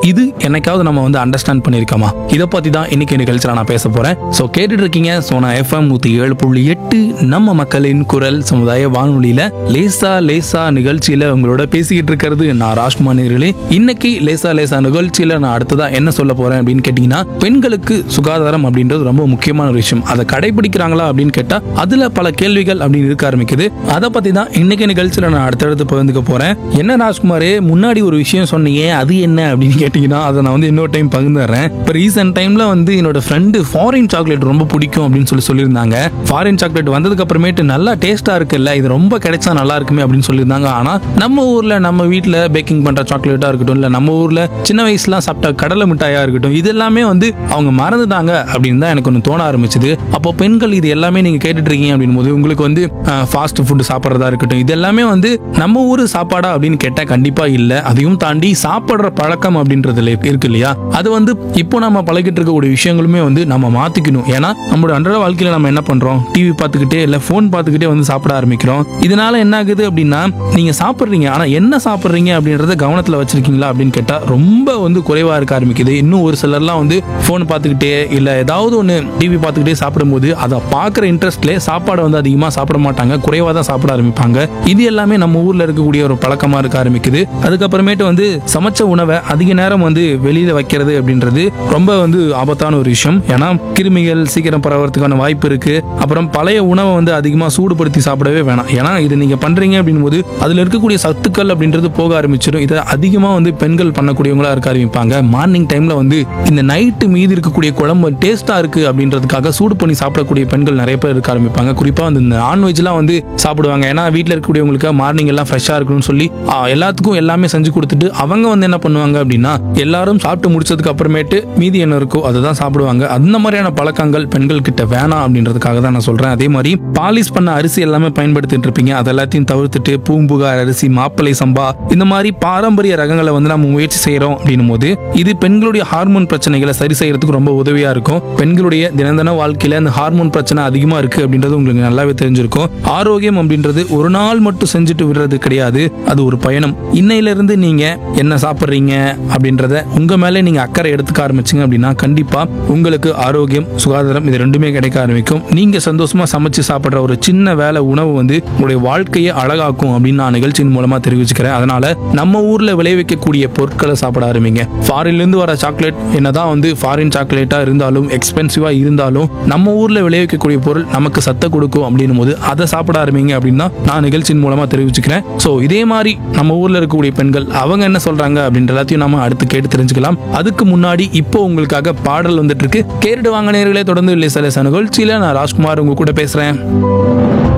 இது என்னைக்காவது நம்ம வந்து அண்டர்ஸ்டாண்ட் பண்ணியிருக்கோமா இதை பத்தி தான் இன்னைக்கு நிகழ்ச்சியில் நான் பேச போறேன் ஸோ கேட்டுட்டு இருக்கீங்க சோனா எஃப்எம் நூத்தி ஏழு புள்ளி எட்டு நம்ம மக்களின் குரல் சமுதாய வானொலியில லேசா லேசா நிகழ்ச்சியில உங்களோட பேசிக்கிட்டு இருக்கிறது நான் ராஜ்குமார் நேர்களே இன்னைக்கு லேசா லேசா நிகழ்ச்சியில நான் அடுத்ததா என்ன சொல்ல போறேன் அப்படின்னு கேட்டீங்கன்னா பெண்களுக்கு சுகாதாரம் அப்படின்றது ரொம்ப முக்கியமான ஒரு விஷயம் அதை கடைபிடிக்கிறாங்களா அப்படின்னு கேட்டா அதுல பல கேள்விகள் அப்படின்னு இருக்க ஆரம்பிக்குது அதை பத்தி தான் இன்னைக்கு நிகழ்ச்சியில நான் அடுத்தடுத்து பகிர்ந்துக்க போறேன் என்ன ராஜ்குமாரே முன்னாடி ஒரு விஷயம் சொன்னீங்க அது என்ன அப்படின்னு கேட்டீங்கன்னா அதை நான் வந்து இன்னொரு டைம் பகிர்ந்துடுறேன் இப்போ ரீசெண்ட் டைம்ல வந்து என்னோட ஃப்ரெண்டு ஃபாரின் சாக்லேட் ரொம்ப பிடிக்கும் அப்படின்னு சொல்லி சொல்லியிருந்தாங்க ஃபாரின் சாக்லேட் வந்ததுக்கு அப்புறமேட்டு நல்லா டேஸ்டா இருக்குல்ல இது ரொம்ப கிடைச்சா நல்லா இருக்குமே அப்படின்னு சொல்லியிருந்தாங்க ஆனா நம்ம ஊர்ல நம்ம வீட்ல பேக்கிங் பண்ற சாக்லேட்டா இருக்கட்டும் இல்ல நம்ம ஊர்ல சின்ன வயசுலாம் சாப்பிட்ட கடலை மிட்டாயா இருக்கட்டும் இது எல்லாமே வந்து அவங்க மறந்துட்டாங்க அப்படின்னு தான் எனக்கு ஒன்று தோண ஆரம்பிச்சது அப்போ பெண்கள் இது எல்லாமே நீங்க கேட்டுட்டு இருக்கீங்க அப்படின் போது உங்களுக்கு வந்து ஃபாஸ்ட் ஃபுட் சாப்பிட்றதா இருக்கட்டும் இது எல்லாமே வந்து நம்ம ஊர் சாப்பாடா அப்படின்னு கேட்டா கண்டிப்பா இல்ல அதையும் தாண்டி சாப்பிடுற பழக்கம் அப்படின்றதுல இருக்கு இல்லையா அது வந்து இப்போ நம்ம பழகிட்டு இருக்கக்கூடிய விஷயங்களுமே வந்து நம்ம மாத்திக்கணும் ஏன்னா நம்மளோட அன்றாட வாழ்க்கையில நம்ம என்ன பண்றோம் டிவி பார்த்துக்கிட்டே இல்ல ஃபோன் பார்த்துக்கிட்டே வந்து சாப்பிட ஆரம்பிக்கிறோம் இதனால என்ன ஆகுது அப்படின்னா நீங்க சாப்பிடுறீங்க ஆனா என்ன சாப்பிடுறீங்க அப்படின்றத கவனத்துல வச்சிருக்கீங்களா அப்படின்னு கேட்டா ரொம்ப வந்து குறைவா இருக்க ஆரம்பிக்குது இன்னும் ஒரு சிலர்லாம் வந்து ஃபோன் பார்த்துக்கிட்டே இல்ல ஏதாவது ஒன்று டிவி பார்த்துக்கிட்டே சாப்பிடும்போது அதை பார்க்குற இன்ட்ரெஸ்ட்லேயே சாப்பாடை வந்து அதிகமாக சாப்பிட மாட்டாங்க குறைவாக தான் சாப்பிட ஆரம்பிப்பாங்க இது எல்லாமே நம்ம ஊரில் இருக்கக்கூடிய ஒரு பழக்கமாக இருக்க ஆரம்பிக்குது அதுக்கப்புறமேட்டு வந்து சமைச்ச உணவை அதிக நேரம் வந்து வெளியில வைக்கிறது அப்படின்றது ரொம்ப வந்து ஆபத்தான ஒரு விஷயம் ஏன்னா கிருமிகள் சீக்கிரம் பரவறதுக்கான வாய்ப்பு இருக்கு அப்புறம் பழைய உணவை வந்து அதிகமாக சூடுபடுத்தி சாப்பிடவே வேணாம் ஏன்னா இது நீங்க பண்றீங்க அப்படின் போது அதுல இருக்கக்கூடிய சத்துக்கள் அப்படின்றது போக ஆரம்பிச்சிடும் இதை அதிகமாக வந்து பெண்கள் பண்ணக்கூடியவங்களா இருக்க ஆரம்பிப்பாங்க மார்னிங் டைம்ல வந்து இந்த நைட்டு மீதி இருக்கக்கூடிய குழம்பு டேஸ்டா இருக்கு அப்படின்றதுக்காக சூடு பண்ணி சாப்பிடக்கூடிய பெண்கள் நிறைய பேர் இருக்க ஆரம்பிப்பாங்க குறிப்பா வந்து இந்த நான்வெஜ்லாம் வந்து சாப்பிடுவாங்க ஏன்னா வீட்டில் இருக்கக்கூடியவங்களுக்கு மார்னிங் எல்லாம் ஃப்ரெஷ்ஷாக இருக்கணும்னு சொல்லி ஆ, எல்லாத்துக்கும் எல்லாமே செஞ்சு கொடுத்துட்டு அவங்க வந்து என்ன பண்ணுவாங்க அப்படின்னா எல்லாரும் சாப்பிட்டு முடிச்சதுக்கு அப்புறமேட்டு மீதி என்ன இருக்கோ அதை தான் சாப்பிடுவாங்க அந்த மாதிரியான பழக்கங்கள் பெண்கள் கிட்ட வேணாம் அப்படின்றதுக்காக தான் நான் சொல்றேன் அதே மாதிரி பாலிஷ் பண்ண அரிசி எல்லாமே பயன்படுத்திட்டு இருப்பீங்க அது எல்லாத்தையும் தவிர்த்துட்டு பூம்புகார் அரிசி மாப்பிளை சம்பா இந்த மாதிரி பாரம்பரிய ரகங்களை வந்து நம்ம முயற்சி செய்யறோம் அப்படின்னும் போது இது பெண்களுடைய ஹார்மோன் பிரச்சனைகளை சரி செய்யறதுக்கு ரொம்ப உதவியா இருக்கும் பெண்களுடைய தினந்தன வாழ்க்கையில அந்த ஹார்மோன் பிரச்சனை அதிகமா இருக்கு அப்படின்றது உங்களுக்கு நல்லாவே தெரிஞ்சிருக்கும் ஆரோக்கியம் அப்படின்றது ஒரு நாள் மட்டும் செஞ்சுட்டு விடுறது கிடையாது அது ஒரு பயணம் இன்னையில இருந்து நீங்க என்ன சாப்பிட்றீங்க அப்படின்றத உங்க மேலே நீங்க அக்கறை எடுத்துக்க ஆரம்பிச்சீங்க அப்படின்னா கண்டிப்பா உங்களுக்கு ஆரோக்கியம் சுகாதாரம் இது ரெண்டுமே கிடைக்க ஆரம்பிக்கும் நீங்க சந்தோஷமா சமைச்சு சாப்பிடுற ஒரு சின்ன வேலை உணவு வந்து உங்களுடைய வாழ்க்கையை அழகாக்கும் அப்படின்னு நான் நிகழ்ச்சியின் மூலமா தெரிவிச்சுக்கிறேன் அதனால நம்ம ஊர்ல விளைவிக்கக்கூடிய பொருட்களை சாப்பிட ஆரம்பிங்க ஃபாரின்ல இருந்து வர சாக்லேட் என்னதான் வந்து ஃபாரின் சாக்லேட்டா இருந்தாலும் எக்ஸ்பென்சிவா இருந்தாலும் நம்ம ஊர்ல விளைவிக்கக்கூடிய பொருள் நமக்கு சத்த கொடுக்கும் அப்படின்னும் போது அதை சாப்பிட ஆரம்பிங்க அப்படின்னு தான் நான் நிகழ்ச்சியின் மூலமா தெரிவிச்சுக்கிறேன் ஸோ இதே மாதிரி நம்ம ஊர்ல இருக்கக்கூடிய பெண்கள் அவங்க என்ன சொல்றாங்க அப்படின்ற எல்லாத்தையும் நாம அடுத்து கேட்டு தெரிஞ்சுக்கலாம் அதுக்கு முன்னாடி இப்போ உங்களுக்காக பாடல் வந்துட்டு இருக்கு கேட்டுட்டு வாங்க நேர்களே தொடர்ந்து இல்லை சில நிகழ்ச்சியில நான் ராஜ்குமார் உங்க கூட பேசுறேன்